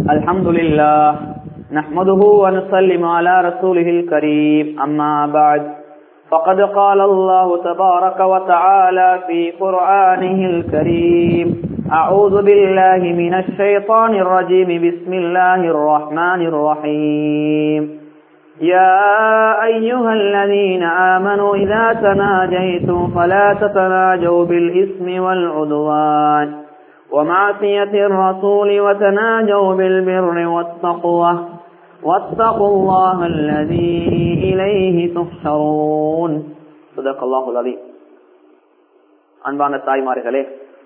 الحمد لله نحمده ونسلم على رسوله الكريم أما بعد فقد قال الله تبارك وتعالى في قرآنه الكريم أعوذ بالله من الشيطان الرجيم بسم الله الرحمن الرحيم يا أيها الذين آمنوا إذا تناجيتم فلا تتناجوا بالإثم والعدوان ومعصية الرسول وتناجوا بالبر والتقوى واتقوا الله الذي إليه تحشرون صدق الله العظيم அன்பான தாய்மார்களே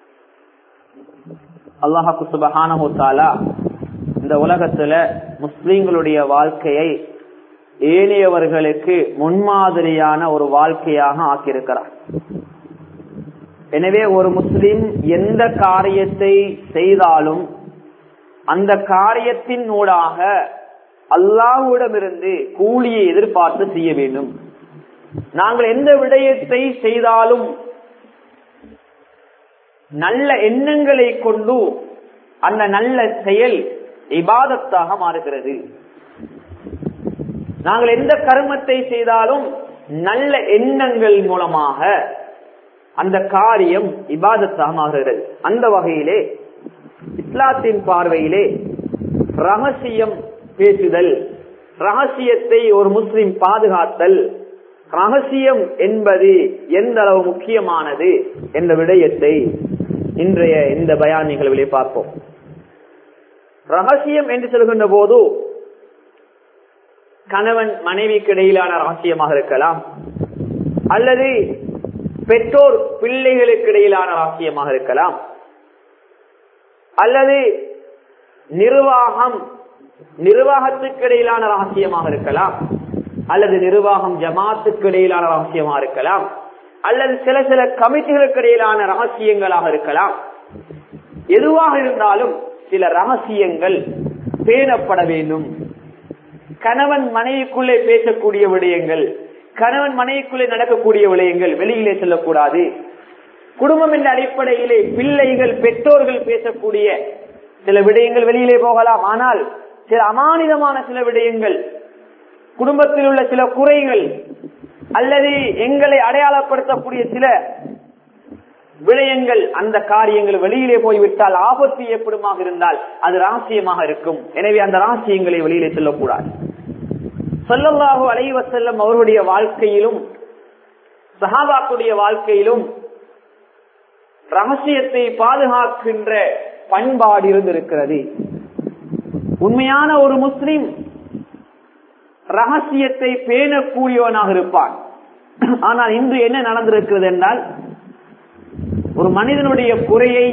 அல்லாஹாக்கு சுபஹானஹு தாலா இந்த உலகத்துல முஸ்லிம்களுடைய வாழ்க்கையை ஏனையவர்களுக்கு முன்மாதிரியான ஒரு வாழ்க்கையாக ஆக்கியிருக்கிறார் எனவே ஒரு முஸ்லிம் எந்த காரியத்தை செய்தாலும் அந்த காரியத்தின் ஊடாக அல்லாஹுடமிருந்து கூலியை எதிர்பார்த்து செய்ய வேண்டும் நாங்கள் எந்த விடயத்தை செய்தாலும் நல்ல எண்ணங்களை கொண்டு அந்த நல்ல செயல் இபாதத்தாக மாறுகிறது நாங்கள் எந்த கர்மத்தை செய்தாலும் நல்ல எண்ணங்கள் மூலமாக அந்த காரியம் இபாதத்தாக மாறுகிறது அந்த வகையிலே இஸ்லாத்தின் பார்வையிலே ரகசியம் பேசுதல் ரகசியத்தை ஒரு முஸ்லிம் பாதுகாத்தல் ரகசியம் என்பது எந்த அளவு முக்கியமானது என்ற விடயத்தை இன்றைய இந்த பயான் நிகழ்விலே பார்ப்போம் ரகசியம் என்று சொல்கின்ற போது கணவன் மனைவிக்கு இடையிலான ரகசியமாக இருக்கலாம் அல்லது பெற்றோர் பிள்ளைகளுக்கு இடையிலான ரகசியமாக இருக்கலாம் அல்லது நிர்வாகம் நிர்வாகத்துக்கு இடையிலான ரகசியமாக இருக்கலாம் அல்லது நிர்வாகம் ஜமாத்துக்கு இடையிலான ரகசியமாக இருக்கலாம் அல்லது சில சில கமிட்டிகளுக்கு இடையிலான ரகசியங்களாக இருக்கலாம் எதுவாக இருந்தாலும் சில ரகசியங்கள் பேணப்பட வேண்டும் கணவன் மனைவிக்குள்ளே பேசக்கூடிய விடயங்கள் கணவன் மனைவிக்குள்ளே நடக்கக்கூடிய விடயங்கள் வெளியிலே செல்லக்கூடாது குடும்பம் என்ற அடிப்படையிலே பிள்ளைகள் பெற்றோர்கள் பேசக்கூடிய சில விடயங்கள் வெளியிலே போகலாம் ஆனால் சில அமானிதமான சில விடயங்கள் குடும்பத்தில் உள்ள சில குறைகள் அல்லது எங்களை அடையாளப்படுத்தக்கூடிய சில விடயங்கள் அந்த காரியங்கள் வெளியிலே போய்விட்டால் ஆபத்து ஏற்படுமாக இருந்தால் அது ரகசியமாக இருக்கும் எனவே அந்த ரகசியங்களை வெளியிலே செல்லக்கூடாது சொல்லல்லாஹு அலைவ செல்லம் அவருடைய வாழ்க்கையிலும் சஹாபாக்குடைய வாழ்க்கையிலும் ரகசியத்தை பாதுகாக்கின்ற பண்பாடு இருந்திருக்கிறது உண்மையான ஒரு முஸ்லிம் ரகசியத்தை பேணக்கூடியவனாக இருப்பான் ஆனால் இன்று என்ன நடந்திருக்கிறது என்றால் ஒரு மனிதனுடைய குறையை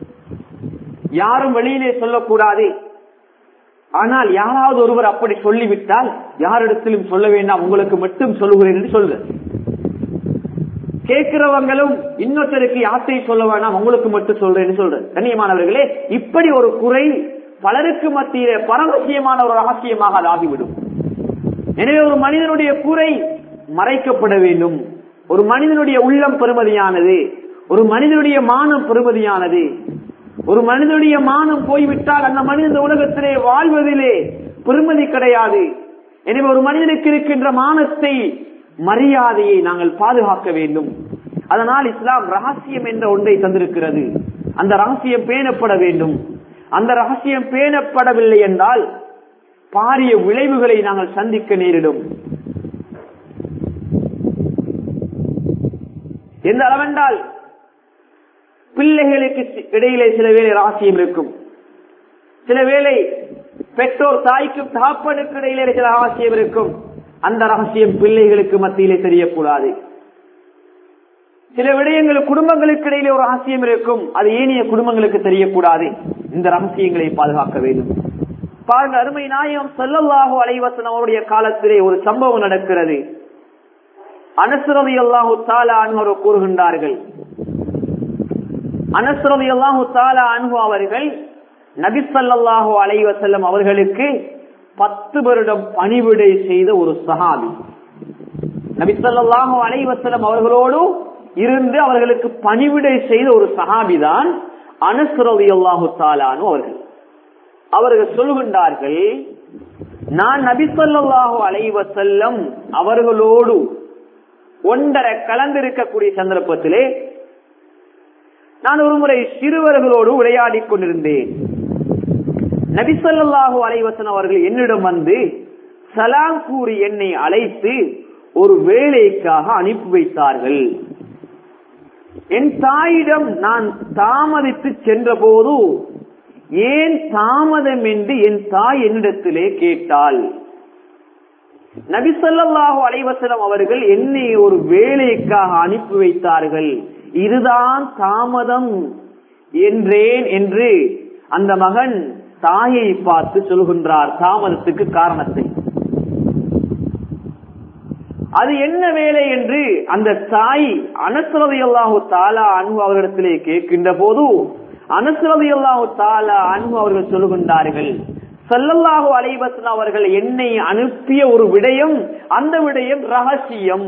யாரும் வெளியிலே சொல்லக்கூடாது ஆனால் யாராவது ஒருவர் அப்படி சொல்லிவிட்டால் யாரிடத்திலும் சொல்ல வேண்டாம் உங்களுக்கு மட்டும் சொல்லுகிறேன் என்று சொல்ற கேட்கிறவங்களும் இன்னொருத்தருக்கு யார்த்தையும் சொல்ல வேண்டாம் உங்களுக்கு மட்டும் சொல்றேன்னு சொல்ற கண்ணியமானவர்களே இப்படி ஒரு குறை பலருக்கு மத்தியிலே பரவசியமான ஒரு ரகசியமாக அது ஆகிவிடும் எனவே ஒரு மனிதனுடைய குறை மறைக்கப்பட வேண்டும் ஒரு மனிதனுடைய உள்ளம் பெருமதியானது ஒரு மனிதனுடைய மானம் பெருமதியானது ஒரு மனிதனுடைய மானம் போய்விட்டால் அந்த மனித உலகத்திலே வாழ்வதிலே பெருமதி கிடையாது எனவே ஒரு மனிதனுக்கு இருக்கின்ற மானத்தை மரியாதையை நாங்கள் பாதுகாக்க வேண்டும் அதனால் இஸ்லாம் ரகசியம் என்ற ஒன்றை தந்திருக்கிறது அந்த ரகசியம் பேணப்பட வேண்டும் அந்த ரகசியம் பேணப்படவில்லை என்றால் பாரிய விளைவுகளை நாங்கள் சந்திக்க நேரிடும் எந்த அளவென்றால் பிள்ளைகளுக்கு இடையிலே சில வேலை ரகசியம் இருக்கும் சில வேலை பெற்றோர் தாய்க்கும் தாப்பனுக்கு இடையிலே சில ரகசியம் இருக்கும் அந்த ரகசியம் பிள்ளைகளுக்கு மத்தியிலே தெரியக்கூடாது சில விடயங்கள் குடும்பங்களுக்கு இடையிலே ஒரு ரகசியம் இருக்கும் அது ஏனைய குடும்பங்களுக்கு தெரியக்கூடாது இந்த ரகசியங்களை பாதுகாக்க வேண்டும் பாருங்க அருமை நாயம் செல்லல்லாஹு அலைவசன் அவருடைய காலத்திலே ஒரு சம்பவம் நடக்கிறது அனசுரதி அல்லாஹு தாலா அன்பர் கூறுகின்றார்கள் அனசுரதி அல்லாஹு தாலா அன்பு அவர்கள் நபிசல்லாஹு அலைவசல்லம் அவர்களுக்கு பத்து வருடம் பணிவிடை செய்த ஒரு சஹாபி நபிசல்லாஹு அலைவசல்லம் அவர்களோடு இருந்து அவர்களுக்கு பணிவிடை செய்த ஒரு சஹாபிதான் அனசுரதி அல்லாஹு தாலானு அவர்கள் அவர்கள் சொல்கின்றார்கள் நான் நபிசல்லாஹு அலைவ செல்லம் அவர்களோடு ஒன்றரை கலந்திருக்கக்கூடிய சந்தர்ப்பத்திலே நான் ஒரு முறை சிறுவர்களோடு உரையாடி கொண்டிருந்தேன் நபிசல்லாஹு அலைவசன் அவர்கள் என்னிடம் வந்து சலாம் கூறி என்னை அழைத்து ஒரு வேலைக்காக அனுப்பி வைத்தார்கள் என் தாயிடம் நான் தாமதித்து சென்ற போது ஏன் தாமதம் என்று என் தாய் என்னிடத்திலே கேட்டாள் நபிசல்லாஹு அலைவசனம் அவர்கள் என்னை ஒரு வேலைக்காக அனுப்பி வைத்தார்கள் இதுதான் தாமதம் என்றேன் என்று அந்த மகன் தாயை பார்த்து சொல்கின்றார் தாமதத்துக்கு காரணத்தை அது என்ன வேலை என்று அந்த தாய் அனசரதி அல்லாஹு தாலா அன்பு அவர்களிடத்திலே கேட்கின்ற போது அனசரதி அல்லாஹு தாலா அன்பு அவர்கள் சொல்லுகின்றார்கள் சல்லல்லாஹு அலைவசன் அவர்கள் என்னை அனுப்பிய ஒரு விடயம் அந்த விடயம் ரகசியம்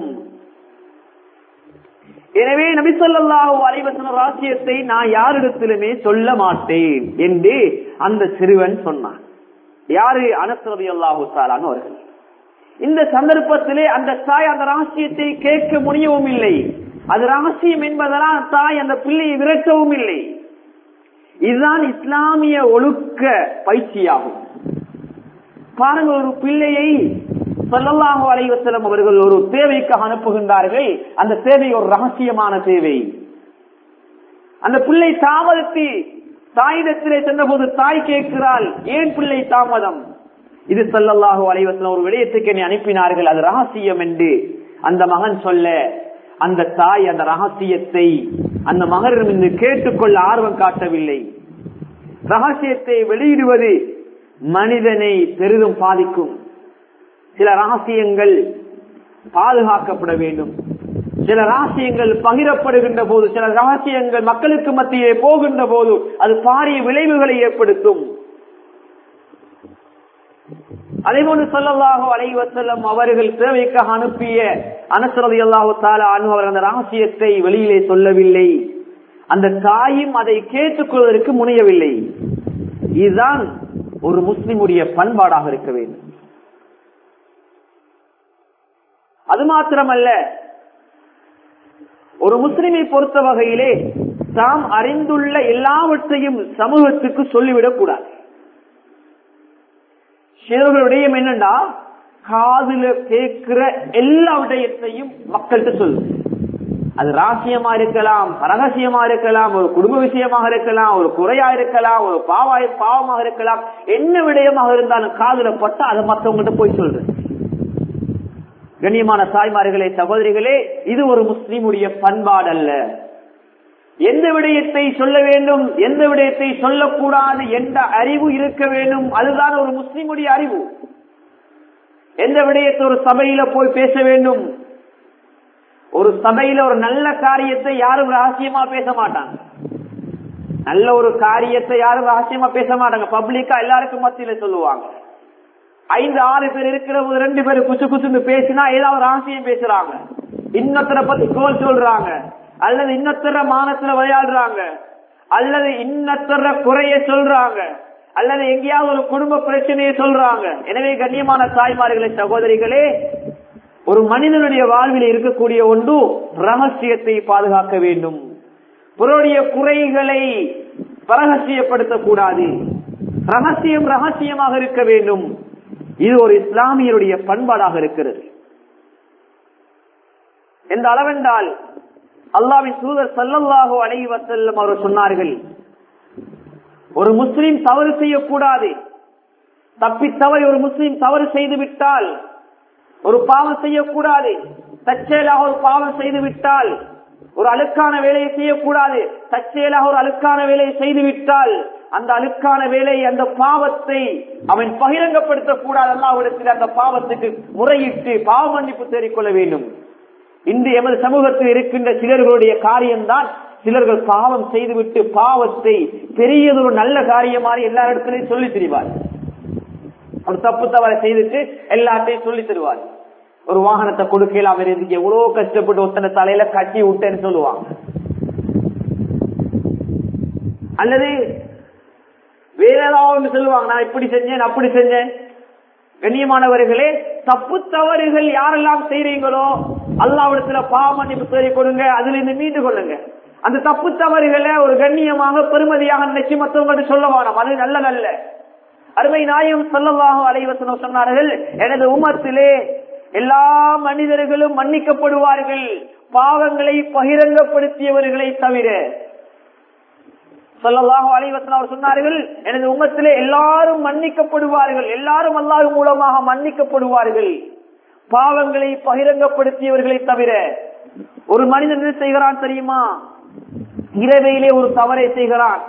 எனவே நபிசல்லாஹு அலைவசன ரகசியத்தை நான் யாரிடத்திலுமே சொல்ல மாட்டேன் என்று அந்த சிறுவன் சொன்னான் யாரு அனசரதி அல்லாஹு தாலான்னு அவர்கள் இந்த சந்தர்ப்பத்திலே அந்த தாய் அந்த ரகசியத்தை கேட்க முடியவும் இல்லை அது ரகசியம் என்பதனால் தாய் அந்த பிள்ளையை விரட்டவும் இல்லை இதுதான் இஸ்லாமிய ஒழுக்க பயிற்சியாகும் பாருங்கள் ஒரு பிள்ளையை சொல்லல்லாஹு அலைவசலம் அவர்கள் ஒரு தேவைக்காக அனுப்புகின்றார்கள் அந்த தேவை ஒரு ரகசியமான தேவை அந்த பிள்ளை தாமதத்தை தாயிடத்திலே சென்றபோது தாய் கேட்கிறாள் ஏன் பிள்ளை தாமதம் இது சொல்லல்லாஹு அலைவசலம் ஒரு விடயத்துக்கு என்னை அனுப்பினார்கள் அது ரகசியம் என்று அந்த மகன் சொல்ல அந்த தாய் அந்த ரகசியத்தை அந்த மகனிடம் கேட்டுக்கொள்ள ஆர்வம் காட்டவில்லை ரகசியத்தை வெளியிடுவது மனிதனை பெரிதும் பாதிக்கும் சில ரகசியங்கள் பாதுகாக்கப்பட வேண்டும் சில ரகசியங்கள் பகிரப்படுகின்ற போது சில ரகசியங்கள் மக்களுக்கு மத்தியே போகின்ற போது அது பாரிய விளைவுகளை ஏற்படுத்தும் அதேபோன்று சொல்லலாக அலைவசல்லம் அவர்கள் சேவைக்காக அனுப்பிய அனசரதி அல்லாஹு தாலா அவர் அந்த ரகசியத்தை வெளியிலே சொல்லவில்லை அந்த தாயும் அதை கேட்டுக்கொள்வதற்கு முனையவில்லை இதுதான் ஒரு முஸ்லிமுடைய பண்பாடாக இருக்க வேண்டும் அது மாத்திரமல்ல ஒரு முஸ்லிமை பொறுத்த வகையிலே தாம் அறிந்துள்ள எல்லாவற்றையும் சமூகத்துக்கு சொல்லிவிடக் கூடாது சிலர்கள் விடயம் என்னன்னா காதுல கேட்கிற எல்லா விடயத்தையும் மக்கள்கிட்ட சொல்லு அது ராசியமா இருக்கலாம் ரகசியமா இருக்கலாம் ஒரு குடும்ப விஷயமாக இருக்கலாம் ஒரு குறையா இருக்கலாம் ஒரு பாவாய பாவமாக இருக்கலாம் என்ன விடயமாக இருந்தாலும் காதுல பட்டா அதை மற்றவங்ககிட்ட போய் சொல்றது கண்ணியமான தாய்மார்களே சகோதரிகளே இது ஒரு முஸ்லீமுடைய பண்பாடு அல்ல எந்த விடயத்தை சொல்ல வேண்டும் எந்த விடயத்தை சொல்லக்கூடாது என்ற அறிவு இருக்க வேண்டும் அதுதான் ஒரு முஸ்லீமுடைய அறிவு எந்த விடயத்தை ஒரு சபையில போய் பேச வேண்டும் ஒரு சபையில ஒரு நல்ல காரியத்தை யாரும் ரகசியமா பேச மாட்டாங்க நல்ல ஒரு காரியத்தை யாரும் ரகசியமா பேச மாட்டாங்க பப்ளிக்கா எல்லாருக்கும் மத்தியில சொல்லுவாங்க ஐந்து ஆறு பேர் இருக்கிற போது ரெண்டு பேர் குச்சு குச்சுன்னு பேசினா ஏதாவது ரகசியம் பேசுறாங்க இன்னொருத்தரை பத்தி கோல் சொல்றாங்க அல்லது இன்னொருத்தர மானத்துல விளையாடுறாங்க அல்லது இன்னொருத்தர குறைய சொல்றாங்க அல்லது எங்கேயாவது ஒரு குடும்ப பிரச்சனையை சொல்றாங்க எனவே கண்ணியமான தாய்மார்களே சகோதரிகளே ஒரு மனிதனுடைய வாழ்வில் இருக்கக்கூடிய ஒன்று ரகசியத்தை பாதுகாக்க வேண்டும் பிறருடைய குறைகளை பரகசியப்படுத்தக்கூடாது ரகசியம் ரகசியமாக இருக்க வேண்டும் இது ஒரு இஸ்லாமியருடைய பண்பாடாக இருக்கிறது எந்த அளவென்றால் அல்லாவின் தூதர் சல்லல்லாஹு அலைஹி வஸல்லம் அவர் சொன்னார்கள் ஒரு முஸ்லிம் தவறு செய்யக்கூடாது தப்பி தவறி ஒரு முஸ்லிம் தவறு செய்து விட்டால் ஒரு பாவம் செய்யக்கூடாது தற்செயலாக ஒரு பாவம் செய்து விட்டால் ஒரு அழுக்கான வேலையை செய்யக்கூடாது தற்செயலாக ஒரு அழுக்கான வேலையை செய்து விட்டால் அந்த அழுக்கான வேலை அந்த பாவத்தை அவன் பகிரங்கப்படுத்தக் கூடாது அல்லாவிடத்தில் அந்த பாவத்துக்கு முறையிட்டு பாவ மன்னிப்பு தேடிக்கொள்ள வேண்டும் இன்று எமது சமூகத்தில் இருக்கின்ற சிலர்களுடைய காரியம்தான் சிலர்கள் பாவம் செய்துவிட்டு பாவத்தை பெரியதொரு நல்ல காரியமாக எல்லா இடத்திலையும் சொல்லி திரிவார் ஒரு தப்பு தவறை செய்துட்டு எல்லாத்தையும் சொல்லி தருவார் ஒரு வாகனத்தை கொடுக்கலாம் இருக்கு எவ்வளவு கஷ்டப்பட்டு ஒத்தனை தலையில கட்டி விட்டேன்னு சொல்லுவாங்க அல்லது வேற ஏதாவது சொல்லுவாங்க நான் இப்படி செஞ்சேன் அப்படி செஞ்சேன் கண்ணியமானவர்களே தப்பு தவறுகள் யாரெல்லாம் செய்றீங்களோ அல்லாவிடத்துல பாவ மன்னிப்பு தேடி கொடுங்க அதுல இருந்து மீண்டு கொள்ளுங்க அந்த தப்பு தவறுகளை ஒரு கண்ணியமாக பெருமதியாக நினைச்சு மற்றவங்கள்ட்ட சொல்ல வேணாம் அது நல்ல நல்ல அருமை நாயம் சொல்லவாக அலைவசனம் சொன்னார்கள் எனது உமத்திலே எல்லா மனிதர்களும் மன்னிக்கப்படுவார்கள் பாவங்களை பகிரங்கப்படுத்தியவர்களை தவிர சொல்லலாக அலைவசன் அவர் சொன்னார்கள் எனது உமத்திலே எல்லாரும் மன்னிக்கப்படுவார்கள் எல்லாரும் அல்லாஹ் மூலமாக மன்னிக்கப்படுவார்கள் பாவங்களை பகிரங்கப்படுத்தியவர்களை தவிர ஒரு மனிதன் என்ன செய்கிறான் தெரியுமா இரவையிலே ஒரு தவறை செய்கிறான்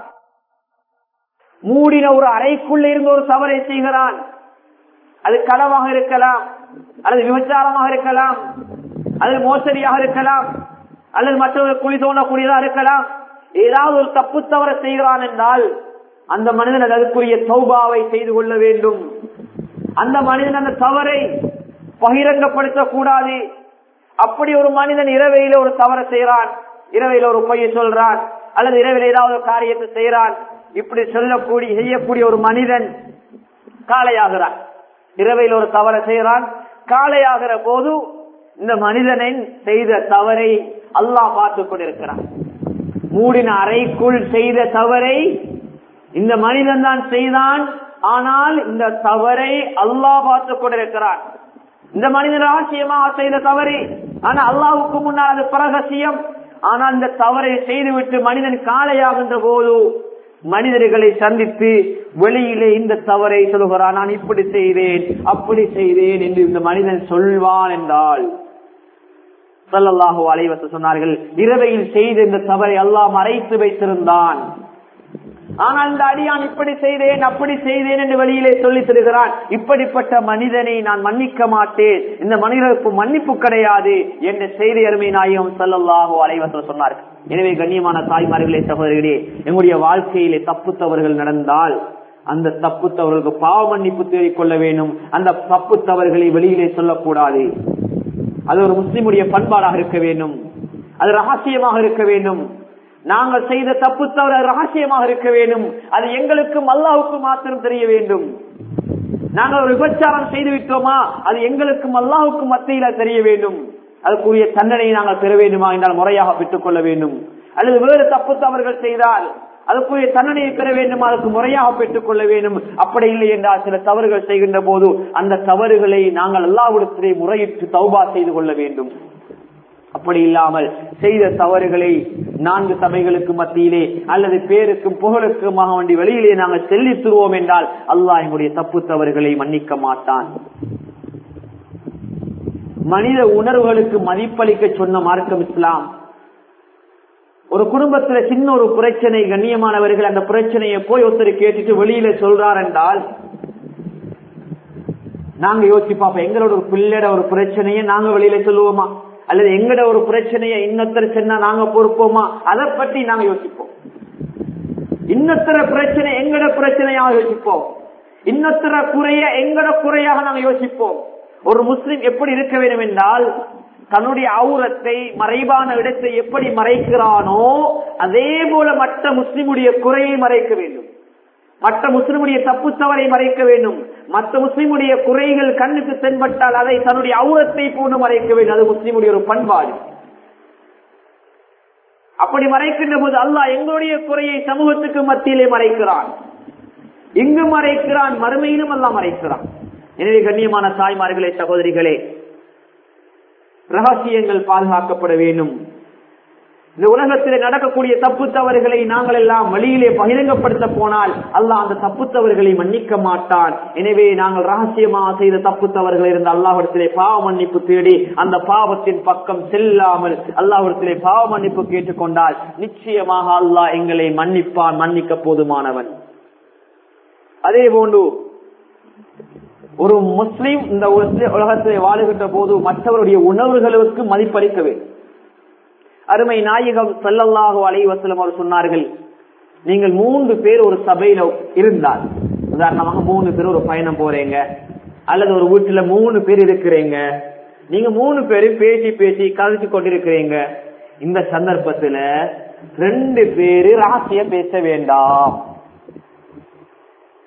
மூடின ஒரு அறைக்குள்ள இருந்து ஒரு தவறை செய்கிறான் அது களவாக இருக்கலாம் அல்லது விபச்சாரமாக இருக்கலாம் அல்லது மோசடியாக இருக்கலாம் அல்லது மற்றவர்கள் குழி தோணக்கூடியதா இருக்கலாம் ஏதாவது ஒரு தப்பு தவற செய்கிறான் என்றால் அந்த மனிதன் அதற்குரிய சௌபாவை செய்து கொள்ள வேண்டும் அந்த மனிதன் அந்த தவறை பகிரங்கப்படுத்தக் கூடாது அப்படி ஒரு மனிதன் இரவையில ஒரு தவற செய்யறான் இரவையில ஒரு பொய்யை சொல்றான் அல்லது இரவில் ஏதாவது ஒரு காரியத்தை செய்யறான் இப்படி சொல்லக்கூடிய செய்யக்கூடிய ஒரு மனிதன் காளையாகிறான் இரவையில் ஒரு தவறை செய்யறான் காளையாகிற போது இந்த மனிதனின் செய்த தவறை அல்லாஹ் பார்த்துக் கொண்டிருக்கிறான் மூடின அறைக்குள் செய்த தவறை இந்த மனிதன் தான் செய்தான் ஆனால் இந்த தவறை அல்லாஹ் பார்த்துக் கொண்டிருக்கிறான் இந்த மனிதன் ரகசியமாக செய்த தவறு ஆனா அல்லாவுக்கு முன்னால் அது பிரகசியம் ஆனால் இந்த தவறை செய்துவிட்டு மனிதன் காளையாகின்ற போது மனிதர்களை சந்தித்து வெளியிலே இந்த தவறை சொல்கிறான் நான் இப்படி செய்தேன் அப்படி செய்தேன் என்று இந்த மனிதன் சொல்வான் என்றால் சல்லல்லாஹு அலைவச சொன்னார்கள் இரவையில் செய்த இந்த தவறை அல்லாஹ் மறைத்து வைத்திருந்தான் ஆனால் இந்த அடியான் இப்படி செய்தேன் அப்படி செய்தேன் என்று வெளியிலே சொல்லி தருகிறான் இப்படிப்பட்ட மனிதனை நான் மன்னிக்க மாட்டேன் இந்த மனிதனுக்கு மன்னிப்பு கிடையாது என்ற செய்தி அருமை நாயகம் சல்லல்லாஹு அலைவசம் சொன்னார்கள் எனவே கண்ணியமான தாய்மார்களே சகோதரிகளே எங்களுடைய வாழ்க்கையிலே தப்பு தவறுகள் நடந்தால் அந்த தப்பு தவறுகளுக்கு பாவ மன்னிப்பு தேடிக்கொள்ள வேண்டும் அந்த தப்பு தவறுகளை வெளியிலே சொல்லக்கூடாது அது ஒரு முஸ்லிமுடைய பண்பாடாக இருக்க வேண்டும் அது ரகசியமாக இருக்க வேண்டும் நாங்கள் செய்த தப்பு தவறு ரகசியமாக இருக்க வேண்டும் அது எங்களுக்கும் அல்லாவுக்கும் மாத்திரம் தெரிய வேண்டும் நாங்கள் ஒரு விபச்சாரம் செய்து விட்டோமா அது எங்களுக்கும் அல்லாவுக்கும் மத்தியில தெரிய வேண்டும் அதுக்குரிய தண்டனையை நாங்கள் பெற வேண்டுமா என்றால் முறையாக பெற்றுக் கொள்ள வேண்டும் அல்லது வேறு தப்பு தவறுகள் செய்தால் அதுக்குரிய தண்டனையை பெற வேண்டுமா அதுக்கு முறையாக பெற்றுக் கொள்ள வேண்டும் அப்படி இல்லை என்றால் சில தவறுகள் செய்கின்ற போது அந்த தவறுகளை நாங்கள் அல்லாவிடத்திலே முறையிட்டு தௌபா செய்து கொள்ள வேண்டும் அப்படி இல்லாமல் செய்த தவறுகளை நான்கு சபைகளுக்கு மத்தியிலே அல்லது பேருக்கும் புகழுக்குமாக வேண்டி வெளியிலே நாங்கள் செல்லித்துருவோம் என்றால் அல்லாஹ் எங்களுடைய தப்பு தவறுகளை மன்னிக்க மாட்டான் மனித உணர்வுகளுக்கு மதிப்பளிக்க சொன்ன மார்க்கம் இஸ்லாம் ஒரு குடும்பத்துல சின்ன ஒரு பிரச்சனை கண்ணியமானவர்கள் அந்த பிரச்சனையை போய் ஒருத்தர் கேட்டுட்டு வெளியில சொல்றார் என்றால் நாங்க யோசிச்சு பார்ப்போம் எங்களோட ஒரு பிள்ளையோட ஒரு பிரச்சனையை நாங்க வெளியில சொல்லுவோமா அல்லது எங்கட ஒரு பிரச்சனையை இன்னொருத்தர் சொன்னா நாங்க பொறுப்போமா அதை பற்றி நாங்க யோசிப்போம் இன்னொருத்தர பிரச்சனை எங்கட பிரச்சனையாக யோசிப்போம் இன்னொருத்தர குறைய எங்கட குறையாக நாங்க யோசிப்போம் ஒரு முஸ்லிம் எப்படி இருக்க வேண்டும் என்றால் தன்னுடைய அவுரத்தை மறைவான இடத்தை எப்படி மறைக்கிறானோ அதே போல மற்ற முஸ்லிமுடைய குறையை மறைக்க வேண்டும் மற்ற முஸ்லிமுடைய தப்பு தவறை மறைக்க வேண்டும் மற்ற முஸ்லிமுடைய குறைகள் கண்ணுக்கு தென்பட்டால் அதை தன்னுடைய அவுரத்தை போன்று மறைக்க வேண்டும் அது முஸ்லிமுடைய ஒரு பண்பாடு அப்படி மறைக்கின்ற போது அல்லாஹ் எங்களுடைய குறையை சமூகத்துக்கு மத்தியிலே மறைக்கிறான் இங்கு மறைக்கிறான் மறுமையிலும் அல்லாஹ் மறைக்கிறான் எனவே கண்ணியமான தாய்மார்களே சகோதரிகளே ரகசியங்கள் பாதுகாக்கப்பட வேண்டும் இந்த உலகத்தில் நடக்கக்கூடிய தப்பு தவறுகளை நாங்கள் எல்லாம் வழியிலே பகிரங்கப்படுத்த போனால் அல்லாஹ் அந்த தப்பு தவறுகளை மன்னிக்க மாட்டான் எனவே நாங்கள் ரகசியமாக செய்த தப்பு தவறுகள் இருந்த அல்லாஹிடத்திலே பாவ மன்னிப்பு தேடி அந்த பாவத்தின் பக்கம் செல்லாமல் அல்லாஹிடத்திலே பாவ மன்னிப்பு கேட்டுக்கொண்டால் நிச்சயமாக அல்லாஹ் எங்களை மன்னிப்பான் மன்னிக்க போதுமானவன் அதே போன்று ஒரு முஸ்லீம் இந்த உலகத்திலே வாழுகின்ற போது மற்றவருடைய உணர்வுகளுக்கு மதிப்பளிக்க வேண்டும் அருமை நாயகம் செல்லல்லாஹு அலைவசலம் அவர் சொன்னார்கள் நீங்கள் மூன்று பேர் ஒரு சபையில இருந்தால் உதாரணமாக மூணு பேர் ஒரு பயணம் போறீங்க அல்லது ஒரு வீட்டுல மூணு பேர் இருக்கிறீங்க நீங்க மூணு பேரும் பேசி பேசி கதைச்சு கொண்டிருக்கிறீங்க இந்த சந்தர்ப்பத்துல ரெண்டு பேரு ரகசியம் பேச வேண்டாம்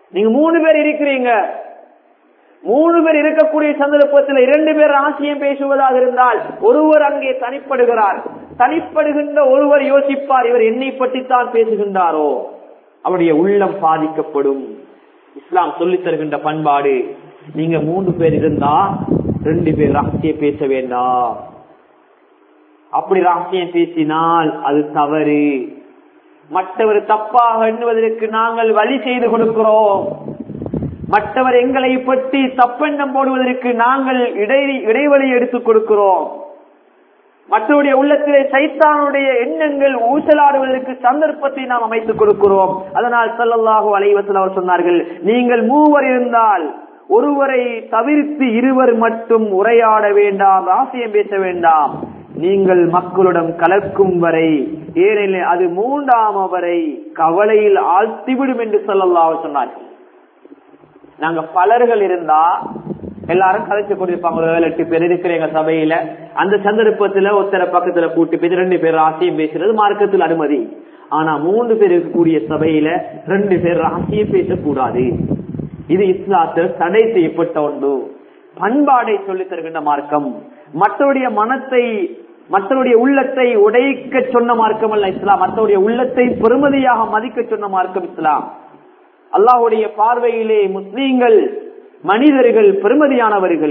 நீங்க மூணு பேர் இருக்கிறீங்க மூணு பேர் இருக்கக்கூடிய சந்தர்ப்பத்தில் இரண்டு பேர் ராசியம் பேசுவதாக இருந்தால் ஒருவர் அங்கே தனிப்படுகிறார் தனிப்படுகின்ற ஒருவர் யோசிப்பார் இவர் என்னை பற்றித்தான் பேசுகின்றாரோ அவருடைய உள்ளம் பாதிக்கப்படும் இஸ்லாம் சொல்லித் தருகின்ற பண்பாடு நீங்க மூன்று பேர் இருந்தா ரெண்டு பேர் ரகசியம் பேச வேண்டாம் அப்படி ரகசியம் பேசினால் அது தவறு மற்றவர் தப்பாக எண்ணுவதற்கு நாங்கள் வழி செய்து கொடுக்கிறோம் மற்றவர் எங்களை பற்றி தப்பெண்ணம் போடுவதற்கு நாங்கள் இடை இடைவெளி எடுத்துக் கொடுக்கிறோம் மற்றவருடைய உள்ளத்திலே சைத்தானுடைய எண்ணங்கள் ஊசலாடுவதற்கு சந்தர்ப்பத்தை நாம் அமைத்துக் கொடுக்கிறோம் அதனால் சல்லல்லாஹு அலைவசல் அவர் சொன்னார்கள் நீங்கள் மூவர் இருந்தால் ஒருவரை தவிர்த்து இருவர் மட்டும் உரையாட வேண்டாம் ராசியம் பேச வேண்டாம் நீங்கள் மக்களுடன் கலக்கும் வரை ஏனெனில் அது மூன்றாம் அவரை கவலையில் ஆழ்த்திவிடும் என்று சொல்லலாம் சொன்னார்கள் நாங்க பலர்கள் இருந்தா எல்லாரும் கதைச்சு கொண்டிருப்பாங்க ஒரு ஏழு எட்டு பேர் இருக்கிற எங்க சபையில அந்த சந்தர்ப்பத்துல ஒருத்தர பக்கத்துல கூட்டி போய் ரெண்டு பேர் ராசியம் பேசுறது மார்க்கத்தில் அனுமதி ஆனா மூன்று பேர் இருக்கக்கூடிய சபையில ரெண்டு பேர் ராசியம் பேசக்கூடாது இது இஸ்லாத்தில் தடை செய்யப்பட்ட ஒன்று பண்பாடை சொல்லித் தருகின்ற மார்க்கம் மற்றவருடைய மனத்தை மற்றவருடைய உள்ளத்தை உடைக்க சொன்ன மார்க்கம் அல்ல இஸ்லாம் மற்றவருடைய உள்ளத்தை பெருமதியாக மதிக்க சொன்ன மார்க்கம் இஸ்லாம் அல்லாஹுடைய பார்வையிலே முஸ்லீம்கள் மனிதர்கள் பெருமதியானவர்கள்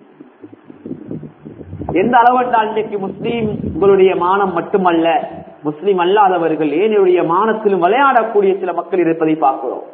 எந்த அளவென்றால் இன்றைக்கு முஸ்லீம் உங்களுடைய மானம் மட்டுமல்ல முஸ்லீம் அல்லாதவர்கள் ஏனையுடைய மானத்திலும் விளையாடக்கூடிய சில மக்கள் இருப்பதை பார்க்கிறோம்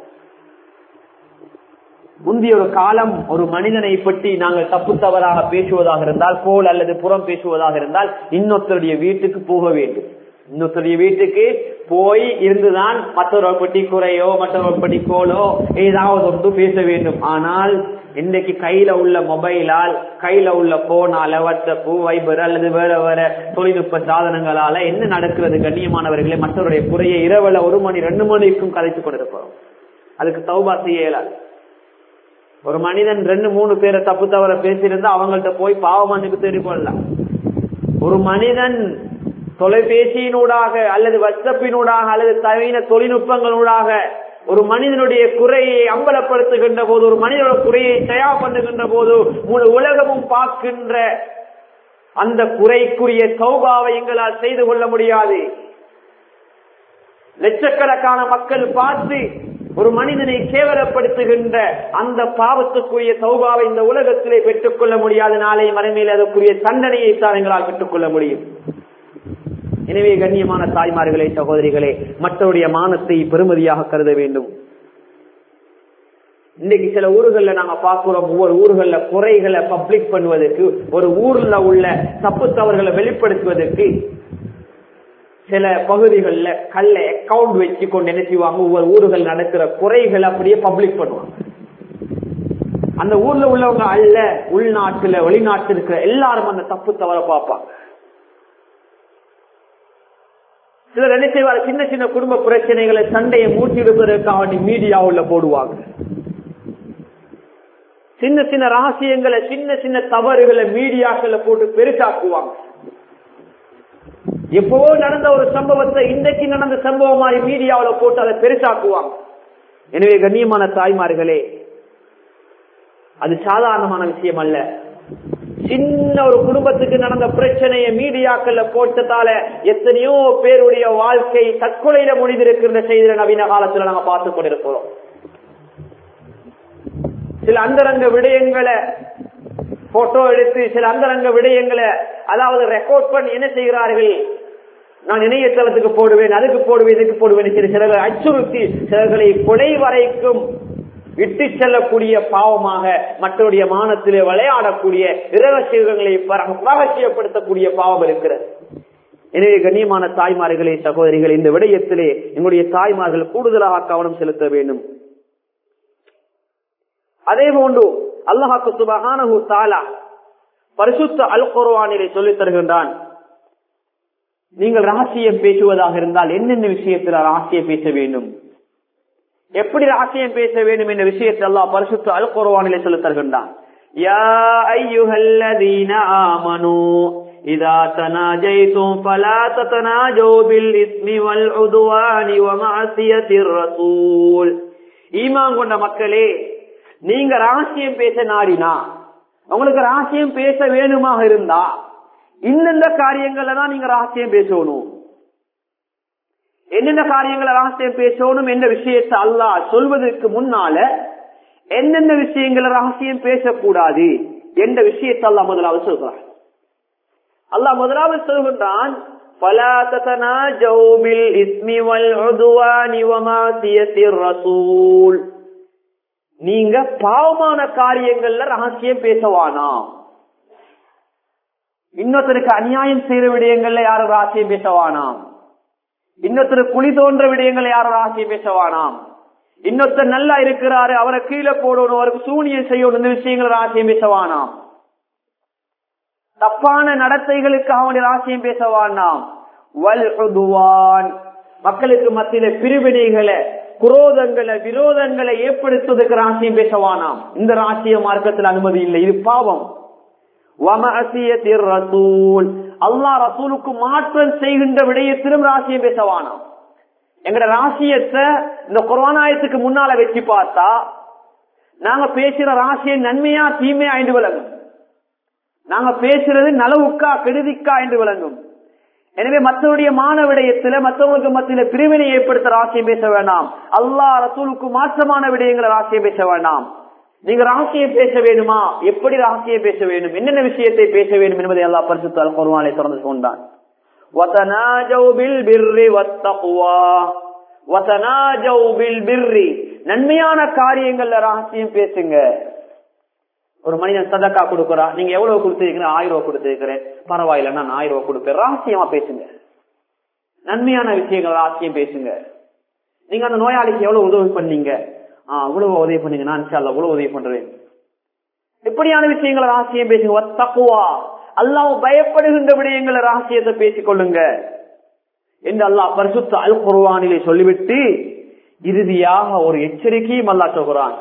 முந்தைய ஒரு காலம் ஒரு மனிதனை பற்றி நாங்கள் தப்பு தவறாக பேசுவதாக இருந்தால் கோல் அல்லது புறம் பேசுவதாக இருந்தால் இன்னொருத்தருடைய வீட்டுக்கு போக வேண்டும் இன்னொருத்தருடைய வீட்டுக்கு போய் இருந்துதான் மற்றொரு பட்டி குறையோ மற்றொரு பட்டி கோலோ ஏதாவது ஒன்று பேச வேண்டும் ஆனால் இன்னைக்கு கையில உள்ள மொபைலால் கையில உள்ள போனால வாட்ஸ்அப் வைபர் அல்லது வேற வேற தொழில்நுட்ப சாதனங்களால என்ன நடக்கிறது கண்ணியமானவர்களே மற்றவருடைய குறையை இரவுல ஒரு மணி ரெண்டு மணிக்கும் கதைச்சு கொண்டிருக்கிறோம் அதுக்கு தௌபா செய்ய இயலாது ஒரு மனிதன் ரெண்டு மூணு பேரை தப்பு தவற பேசியிருந்தா அவங்கள்ட்ட போய் பாவமன்னுக்கு தேடி கொள்ளலாம் ஒரு மனிதன் தொலைபேசியினூடாக அல்லது வாட்ஸ்அப்பினூடாக அல்லது நவீன தொழில்நுட்பங்களூடாக ஒரு மனிதனுடைய குறையை அம்பலப்படுத்துகின்ற போது ஒரு மனிதனோட குறையை தயார் பண்ணுகின்ற போது முழு உலகமும் பார்க்கின்ற அந்த குறைக்குரிய சௌபாவை எங்களால் செய்து கொள்ள முடியாது லட்சக்கணக்கான மக்கள் பார்த்து ஒரு மனிதனை கேவலப்படுத்துகின்ற அந்த பாவத்துக்குரிய சௌபாவை இந்த உலகத்திலே பெற்றுக் கொள்ள முடியாத நாளை மறுமையில் அதற்குரிய தண்டனையை தான் எங்களால் பெற்றுக் கொள்ள முடியும் எனவே கண்ணியமான தாய்மார்களே சகோதரிகளே மற்றவருடைய மானத்தை பெருமதியாக கருத வேண்டும் இன்னைக்கு சில ஊர்கள்ல நாங்க பாக்குறோம் ஒவ்வொரு ஊர்கள்ல குறைகளை பப்ளிக் பண்ணுவதற்கு ஒரு ஊர்ல உள்ள தப்பு தவறுகளை வெளிப்படுத்துவதற்கு சில பகுதிகளில் கல்ல அக்கவுண்ட் வச்சு கொண்டு என்ன செய்வாங்க ஒவ்வொரு ஊர்கள் நடக்கிற குறைகளை அப்படியே பப்ளிக் பண்ணுவாங்க அந்த ஊர்ல உள்ளவங்க அல்ல உள்நாட்டுல வெளிநாட்டு இருக்கிற எல்லாரும் அந்த தப்பு தவற பார்ப்பாங்க சிலர் என்ன செய்வார் சின்ன சின்ன குடும்ப பிரச்சனைகளை சண்டையை மூட்டி விடுவதற்காக மீடியாவுல போடுவாங்க சின்ன சின்ன ரகசியங்களை சின்ன சின்ன தவறுகளை மீடியாக்களை போட்டு பெருசாக்குவாங்க எப்பவோ நடந்த ஒரு சம்பவத்தை இன்றைக்கு நடந்த சம்பவமாய் மீடியாவில் போட்டு அதை பெருசாக்குவாங்க எனவே கண்ணியமான தாய்மார்களே அது சாதாரணமான விஷயம் அல்ல சின்ன ஒரு குடும்பத்துக்கு நடந்த பிரச்சனையை மீடியாக்கள்ல போட்டதால எத்தனையோ பேருடைய வாழ்க்கை தற்கொலையில முடிந்திருக்கின்ற செய்தியில நவீன காலத்துல நாங்க பார்த்து கொண்டிருக்கிறோம் சில அந்தரங்க விடயங்களை போட்டோ எடுத்து சில அந்தரங்க விடயங்களை அதாவது ரெக்கார்ட் பண்ணி என்ன செய்கிறார்கள் நான் இணையதளத்துக்கு போடுவேன் அதுக்கு போடுவேன் இதுக்கு போடுவேன் சில சிலர்கள் அச்சுறுத்தி சிலர்களை கொலை வரைக்கும் விட்டு செல்லக்கூடிய பாவமாக மற்றவருடைய மானத்திலே விளையாடக்கூடிய இரகசியங்களை ரகசியப்படுத்தக்கூடிய பாவம் இருக்கிறது எனவே கண்ணியமான தாய்மார்களே சகோதரிகள் இந்த விடயத்திலே எங்களுடைய தாய்மார்கள் கூடுதலாக கவனம் செலுத்த வேண்டும் அதே போன்று அல்லாஹாக்கு சுபகானு தாலா பரிசுத்த அல் குர்வானிலே சொல்லித் தருகின்றான் நீங்கள் ரகசியம் பேசுவதாக இருந்தால் என்னென்ன விஷயத்தில் ரகசியம் பேச வேண்டும் எப்படி ரகசியம் பேச வேண்டும் என்ற விஷயத்தை அல்லாஹ் பரிசுத்த அல் குர்வானிலே சொல்லித் தருகின்றான் யா ஐயுஹல்லதீன ஆமனூ إذا تناجيتم فلا تتناجوا بالإثم والعدوان ومعصية الرسول ஈமான் கொண்ட மக்களே நீங்க ரகசியம் பேச நாடினா உங்களுக்கு ரகசியம் பேச வேணுமாக இருந்தா இந்தந்த காரியங்கள்ல தான் நீங்க ரகசியம் பேசணும் என்னென்ன காரியங்களை ரகசியம் பேசணும் என்ற விஷயத்தை அல்லாஹ் சொல்வதற்கு முன்னால என்னென்ன விஷயங்களை ரகசியம் பேசக்கூடாது என்ற விஷயத்தை அல்லாஹ் முதலாவது சொல்றான் அல்லாஹ் முதலாவது சொல்கின்றான் فَلَا تَتَنَاجَوْا بِالْإِثْمِ وَالْعُدْوَانِ وَمَعْصِيَةِ الرَّسُولِ நீங்க பாவமான காரியங்கள்ல ரகசியம் பேசவானா இன்னொருத்தருக்கு அநியாயம் செய்யற விடயங்கள்ல யாரும் ரகசியம் பேசவானாம் இன்னொருத்தர் குழி தோன்ற விடயங்களை யாரும் ரகசியம் பேசவானாம் இன்னொருத்தர் நல்லா இருக்கிறாரு அவரை கீழே போடணும் அவருக்கு சூனியம் செய்யணும் இந்த விஷயங்களை ரகசியம் பேசவானாம் தப்பான நடத்தைகளுக்கு அவனுடைய ராசியம் பேசவானாம் வல் உதுவான் மக்களுக்கு மத்தியில பிரிவினைகளை குரோதங்களை விரோதங்களை ஏற்படுத்துவதற்கு ராசியம் பேசவானாம் இந்த ராசிய மார்க்கத்தில் அனுமதி இல்லை இது பாவம் ரசூல் அல்லா ரசூலுக்கு மாற்றம் செய்கின்ற விடயத்திலும் ராசியம் பேசவானாம் எங்கட ராசியத்தை இந்த கொரோனாயத்துக்கு முன்னால வச்சு பார்த்தா நாங்க பேசுற ராசியம் நன்மையா தீமையா என்று விளங்கும் நாங்க பேசுறது நலவுக்கா கெடுதிக்கா என்று விளங்கும் எனவே மற்றவருடைய மான விடயத்துல மற்றவங்களுக்கு மத்தியில பிரிவினை ஏற்படுத்த ராசியம் பேச வேண்டாம் அல்லாஹ் ரசூலுக்கு மாற்றமான விடயங்களை ராசியம் பேச வேண்டாம் நீங்க ரகசியம் பேச வேணுமா எப்படி ரகசியம் பேச வேண்டும் என்னென்ன விஷயத்தை பேச வேண்டும் என்பதை எல்லா பரிசுத்தால் குருவானை திறந்து கொண்டான் நன்மையான காரியங்கள்ல ரகசியம் பேசுங்க ஒரு மனிதன் சதக்கா கொடுக்கறா நீங்க எவ்வளவு கொடுத்திருக்கிறேன் ஆயிரம் ரூபாய் கொடுத்திருக்கிறேன் பரவாயில்ல நான் ஆயிரம் ரூபாய் கொடுப்பேன் ரகசியமா பேசுங்க நன்மையான விஷயங்கள் ரகசியம் பேசுங்க நீங்க அந்த நோயாளிக்கு எவ்வளவு உதவி பண்ணீங்க ஆஹ் இவ்வளவு உதவி பண்ணீங்க நான் இவ்வளவு உதவி பண்றேன் இப்படியான விஷயங்களை ரகசியம் பேசுங்க தக்குவா அல்லாஹ் பயப்படுகின்ற விடயங்களை ரகசியத்தை பேசிக் கொள்ளுங்க என்று அல்லாஹ் பரிசுத்த அல் குர்வானிலே சொல்லிவிட்டு இறுதியாக ஒரு எச்சரிக்கையும் அல்லாஹ் சொல்கிறான்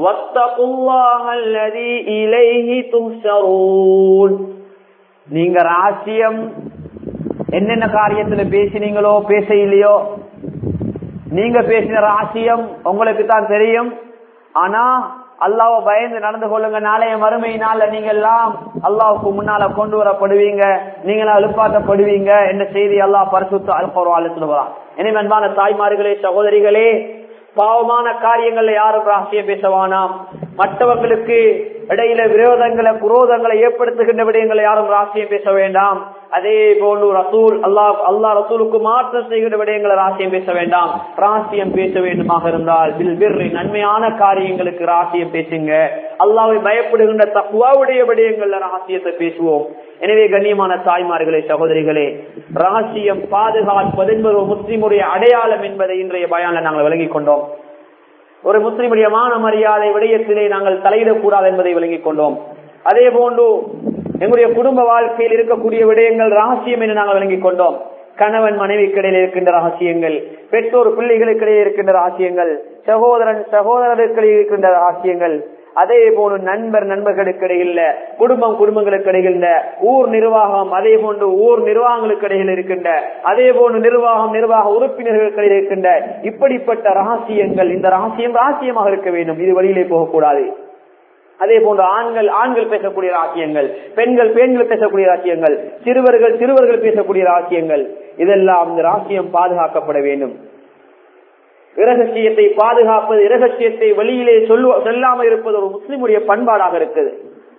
நீங்க ராசியம் என்னென்ன காரியத்துல பேசினீங்களோ பேச இல்லையோ நீங்க பேசின ராசியம் உங்களுக்கு தான் தெரியும் ஆனா அல்லாவ பயந்து நடந்து கொள்ளுங்க நாளைய மறுமை நாள்ல நீங்க எல்லாம் அல்லாவுக்கு முன்னால கொண்டு வரப்படுவீங்க நீங்களா எழுப்பாட்டப்படுவீங்க என்ன செய்தி அல்லாஹ் பரிசுத்த அல்பருவாள் சொல்லுவான் எனவே அன்பான தாய்மார்களே சகோதரிகளே பாவமான காரியங்கள்ல யாரும் ராசியம் பேசவானாம் மற்றவங்களுக்கு இடையில விரோதங்களை குரோதங்களை ஏற்படுத்துகின்ற விடயங்களை யாரும் ராசியம் பேச வேண்டாம் அதே போன்று ரசூல் அல்லாஹ் அல்லா ரசூலுக்கு மாற்றம் செய்கின்ற விடயங்களை ராசியம் பேச வேண்டாம் ராசியம் பேச வேண்டுமாக இருந்தால் பில் பிர்ரி நன்மையான காரியங்களுக்கு ராசியம் பேசுங்க அல்லாவை பயப்படுகின்ற தக்குவாவுடைய விடயங்கள்ல ரகசியத்தை பேசுவோம் எனவே கண்ணியமான தாய்மார்களே சகோதரிகளே ரகசியம் பாதுகாப்பது என்பது ஒரு முஸ்லிமுடைய அடையாளம் என்பதை இன்றைய பயானில் நாங்கள் விளங்கிக் கொண்டோம் ஒரு முஸ்லிமுடைய மான மரியாதை விடயத்திலே நாங்கள் தலையிடக்கூடாது என்பதை விளங்கிக் கொண்டோம் அதே போன்று எங்களுடைய குடும்ப வாழ்க்கையில் இருக்கக்கூடிய விடயங்கள் ரகசியம் என்று நாங்கள் விளங்கிக் கொண்டோம் கணவன் மனைவிக்கிடையில் இருக்கின்ற ரகசியங்கள் பெற்றோர் பிள்ளைகளுக்கிடையே இருக்கின்ற ரகசியங்கள் சகோதரன் சகோதரர்களுக்கிடையே இருக்கின்ற ரகசியங்கள் அதே போன்று நண்பர் நண்பர்களுக்கு இடையில் குடும்பம் குடும்பங்களுக்கு இடையில் ஊர் நிர்வாகம் அதே போன்று ஊர் நிர்வாகங்களுக்கு இடையில் இருக்கின்ற அதே போன்று நிர்வாகம் நிர்வாக உறுப்பினர்களுக்கு இடையில் இருக்கின்ற இப்படிப்பட்ட ரகசியங்கள் இந்த ரகசியம் ரகசியமாக இருக்க வேண்டும் இது வழியிலே போகக்கூடாது அதே போன்று ஆண்கள் ஆண்கள் பேசக்கூடிய ராசியங்கள் பெண்கள் பெண்கள் பேசக்கூடிய ராசியங்கள் சிறுவர்கள் சிறுவர்கள் பேசக்கூடிய ராசியங்கள் இதெல்லாம் இந்த ராசியம் பாதுகாக்கப்பட வேண்டும் இரகசியத்தை பாதுகாப்பது இரகசியத்தை வெளியிலே சொல்லு சொல்லாமல் இருப்பது ஒரு முஸ்லிமுடைய பண்பாடாக இருக்குது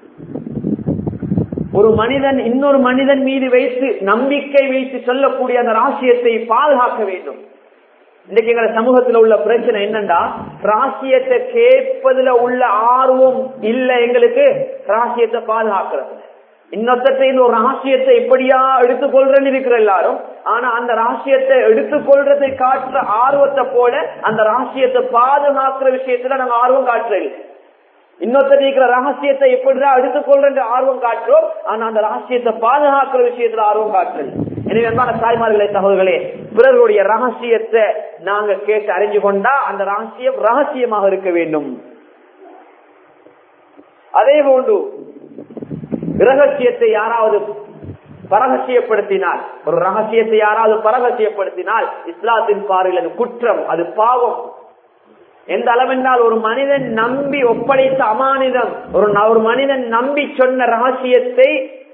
ஒரு மனிதன் இன்னொரு மனிதன் மீது வைத்து நம்பிக்கை வைத்து சொல்லக்கூடிய அந்த ராசியத்தை பாதுகாக்க வேண்டும் இன்னைக்கு எங்க சமூகத்துல உள்ள பிரச்சனை என்னண்டா ராசியத்தை கேட்பதுல உள்ள ஆர்வம் இல்ல எங்களுக்கு ராசியத்தை பாதுகாக்கிறது இன்னொருத்த ஒரு ராசியத்தை இப்படியா எடுத்துக்கொள்றேன்னு இருக்கிற எல்லாரும் ஆனா அந்த ராசியத்தை எடுத்துக்கொள்றதை காட்டுற ஆர்வத்தை போல அந்த ராசியத்தை பாதுகாக்கிற விஷயத்துல நாங்க ஆர்வம் காட்டுறோம் இன்னொருத்தர் இருக்கிற ரகசியத்தை எப்படிதான் எடுத்துக்கொள்ற ஆர்வம் காட்டுறோம் ஆனா அந்த ரகசியத்தை பாதுகாக்கிற விஷயத்துல ஆர்வம் காட்டுறது எனவே அன்பான தாய்மார்களே சகோதரர்களே பிறருடைய ரகசியத்தை நாங்க கேட்டு அறிஞ்சு கொண்டா அந்த ரகசியம் ரகசியமாக இருக்க வேண்டும் அதே போன்று ரகசியத்தை யாராவது பரகசியப்படுத்தினால் ஒரு ரகசியத்தை யாராவது பரகசியப்படுத்தினால் இஸ்லாத்தின் பார்வையில் அது குற்றம் அது பாவம் எந்த அளவென்றால் ஒரு மனிதன் நம்பி ஒப்படைத்த அமானிதம் ஒரு ஒரு மனிதன் நம்பி சொன்ன ரகசியத்தை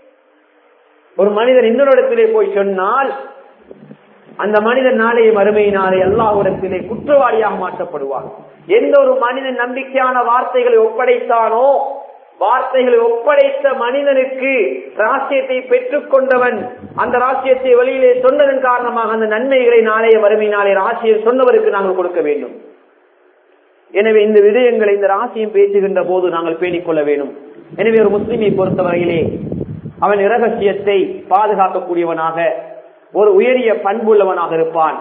ஒரு மனிதன் இன்னொரு இடத்திலே போய் சொன்னால் அந்த மனிதன் நாளைய மறுமையினாலே எல்லாவிடத்திலே குற்றவாளியாக மாற்றப்படுவார் எந்த ஒரு மனிதன் நம்பிக்கையான வார்த்தைகளை ஒப்படைத்தானோ வார்த்தைகளை ஒப்படைத்த மனிதனுக்கு ராசியத்தை பெற்றுக் கொண்டவன் அந்த ராசியத்தை வெளியிலே சொன்னதன் காரணமாக அந்த நன்மைகளை நாளைய வறுமையினாலே ராசியை சொன்னவருக்கு நாங்கள் கொடுக்க வேண்டும் எனவே இந்த விடயங்களை இந்த ராசியும் பேசுகின்ற போது நாங்கள் பேணிக் கொள்ள வேண்டும் எனவே ஒரு முஸ்லிமை பொறுத்தவரையிலே அவன் இரகசியத்தை பாதுகாக்கக்கூடியவனாக ஒரு உயரிய பண்புள்ளவனாக இருப்பான்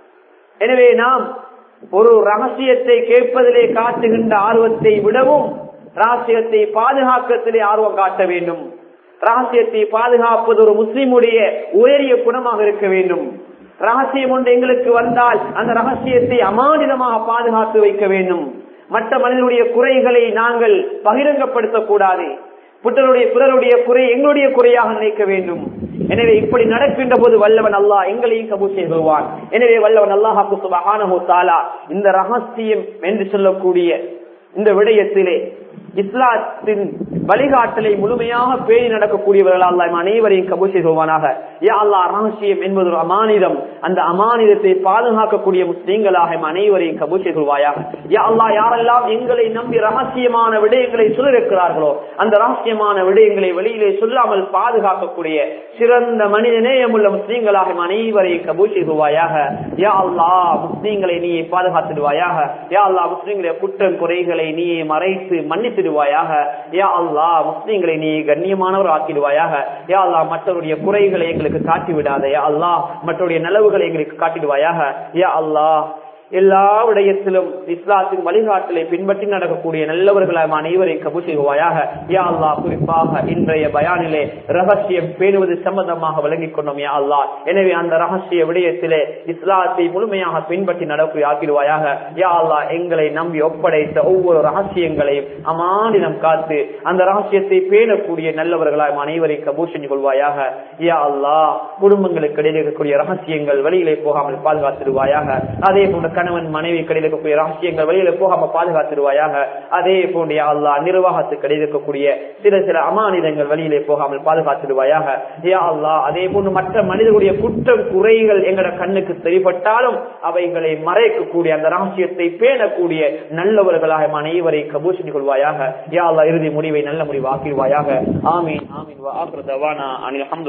எனவே நாம் ஒரு ரகசியத்தை கேட்பதிலே காட்டுகின்ற ஆர்வத்தை விடவும் ரகசியத்தை பாதுகாக்கத்திலே ஆர்வம் காட்ட வேண்டும் ரகசியத்தை பாதுகாப்பது ஒரு முஸ்லிமுடைய உயரிய குணமாக இருக்க வேண்டும் ரகசியம் ஒன்று எங்களுக்கு வந்தால் அந்த ரகசியத்தை அமானிதமாக பாதுகாத்து வைக்க வேண்டும் மற்ற மனிதனுடைய குறைகளை நாங்கள் பகிரங்கப்படுத்தக்கூடாது புத்தருடைய பிறருடைய குறை எங்களுடைய குறையாக நினைக்க வேண்டும் எனவே இப்படி நடக்கின்ற போது வல்லவன் அல்லாஹ் எங்களையும் கபூர் செய்வான் எனவே வல்லவன் அல்லாஹாக்கு சுபஹானஹு தாலா இந்த ரகசியம் என்று சொல்லக்கூடிய இந்த விடயத்திலே இஸ்லாத்தின் வழிகாட்டலை முழுமையாக பேணி நடக்கக்கூடியவர்கள் அல்லாஹ் அனைவரையும் கபூர் செய்வானாக யா அல்லாஹ் ரகசியம் என்பது ஒரு அமானிதம் அந்த அமானிதத்தை பாதுகாக்கக்கூடிய முஸ்லீம்களாக அனைவரையும் கபூர் செய்வாயாக யா அல்லாஹ் யாரெல்லாம் எங்களை நம்பி ரகசியமான விடயங்களை சொல்லிருக்கிறார்களோ அந்த ரகசியமான விடயங்களை வெளியிலே சொல்லாமல் பாதுகாக்கக்கூடிய சிறந்த மனித நேயமுள்ள முஸ்லீம்களாக அனைவரையும் கபூர் செய்வாயாக யா அல்லாஹ் முஸ்லீம்களை நீயே பாதுகாத்துடுவாயாக யா அல்லாஹ் முஸ்லீம்களுடைய குற்றம் குறைகளை நீயே மறைத்து மன்னித்திடுவாயாக யா அல்லாஹ் முஸ்லீம்களை நீ கண்ணியமானவர் ஆக்கிடுவாயாக யா அல்லாஹ் மற்றவருடைய குறைகளை எங்களுக்கு காட்டி விடாத யா அல்லாஹ் மற்றவருடைய நலவுகளை எங்களுக்கு காட்டிடுவாயாக யா அல்லாஹ் எல்லா விடயத்திலும் இஸ்லாத்தின் வழிகாட்டலை பின்பற்றி நடக்கக்கூடிய நல்லவர்களாக அனைவரை கபு செய்வாயாக யா அல்லா குறிப்பாக இன்றைய பயானிலே ரகசியம் பேணுவது சம்பந்தமாக விளங்கிக் கொண்டோம் யா அல்லா எனவே அந்த ரகசிய விடயத்திலே இஸ்லாத்தை முழுமையாக பின்பற்றி நடக்கூடிய ஆக்கிடுவாயாக யா அல்லா எங்களை நம்பி ஒப்படைத்த ஒவ்வொரு ரகசியங்களையும் அமானிடம் காத்து அந்த ரகசியத்தை பேணக்கூடிய நல்லவர்களாக அனைவரை கபூ செஞ்சு கொள்வாயாக யா அல்லா குடும்பங்களுக்கு இடையில் இருக்கக்கூடிய ரகசியங்கள் வெளியிலே போகாமல் பாதுகாத்திடுவாயாக அதே போன்ற கணவன் மனைவி கடையில் இருக்கக்கூடிய ரகசியங்கள் வெளியில போகாம பாதுகாத்திருவாயாக அதே போன்ற அல்லா நிர்வாகத்துக்கு இடையில் இருக்கக்கூடிய சில சில அமானிதங்கள் வெளியிலே போகாமல் பாதுகாத்திடுவாயாக யா அல்லா அதே போன்று மற்ற மனிதர்களுடைய குற்றம் குறைகள் எங்கட கண்ணுக்கு தெரிப்பட்டாலும் அவைகளை மறைக்கக்கூடிய அந்த ரகசியத்தை பேணக்கூடிய நல்லவர்களாக அனைவரை கபூஷணி கொள்வாயாக யா அல்லா இறுதி முடிவை நல்ல முடிவு ஆக்கிடுவாயாக ஆமீன் ஆமீன்